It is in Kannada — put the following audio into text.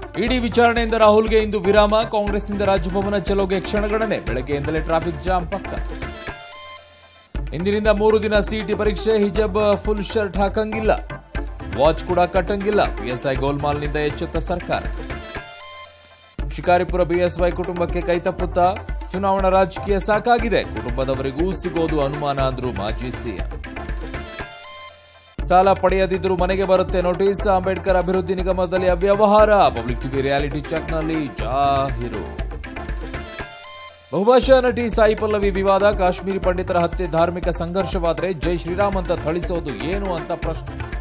ಇಡಿ ವಿಚಾರಣೆಯಿಂದ ರಾಹುಲ್ಗೆ ಇಂದು ವಿರಾಮ ಕಾಂಗ್ರೆಸ್ನಿಂದ ರಾಜಭವನ ಚಲೋಗೆ ಕ್ಷಣಗಣನೆ ಬೆಳಗ್ಗೆಯಿಂದಲೇ ಟ್ರಾಫಿಕ್ ಜಾಮ್ ಪಕ್ಕ ಇಂದಿನಿಂದ ಮೂರು ದಿನ ಸಿಇಟಿ ಪರೀಕ್ಷೆ ಹಿಜಬ್ ಫುಲ್ ಶರ್ಟ್ ಹಾಕಂಗಿಲ್ಲ ವಾಚ್ ಕೂಡ ಕಟ್ಟಂಗಿಲ್ಲ ಪಿಎಸ್ಐ ಗೋಲ್ಮಾಲ್ನಿಂದ ಎಚ್ಚೆತ್ತ ಸರ್ಕಾರ ಶಿಕಾರಿಪುರ ಬಿಎಸ್ವೈ ಕುಟುಂಬಕ್ಕೆ ಕೈತಪ್ಪುತ್ತಾ ಚುನಾವಣಾ ರಾಜಕೀಯ ಸಾಕಾಗಿದೆ ಕುಟುಂಬದವರಿಗೂ ಸಿಗೋದು ಅನುಮಾನ ಅಂದ್ರು ಮಾಜಿ ಸಿಎಂ ಸಾಲ ಪಡೆಯದಿದ್ದರೂ ಮನೆಗೆ ಬರುತ್ತೆ ನೋಟಿಸ್ ಅಂಬೇಡ್ಕರ್ ಅಭಿವೃದ್ಧಿ ನಿಗಮದಲ್ಲಿ ಅವ್ಯವಹಾರ ಪಬ್ಲಿಕ್ ಟಿವಿ ರಿಯಾಲಿಟಿ ಚೆಕ್ನಲ್ಲಿ ಜಾಹೀರು ಬಹುಭಾಷಾ ನಟಿ ಸಾಯಿ ಪಲ್ಲವಿ ವಿವಾದ ಕಾಶ್ಮೀರಿ ಪಂಡಿತರ ಹತ್ಯೆ ಧಾರ್ಮಿಕ ಸಂಘರ್ಷವಾದರೆ ಜೈ ಶ್ರೀರಾಮ್ ಅಂತ ಥಳಿಸೋದು ಏನು ಅಂತ ಪ್ರಶ್ನೆ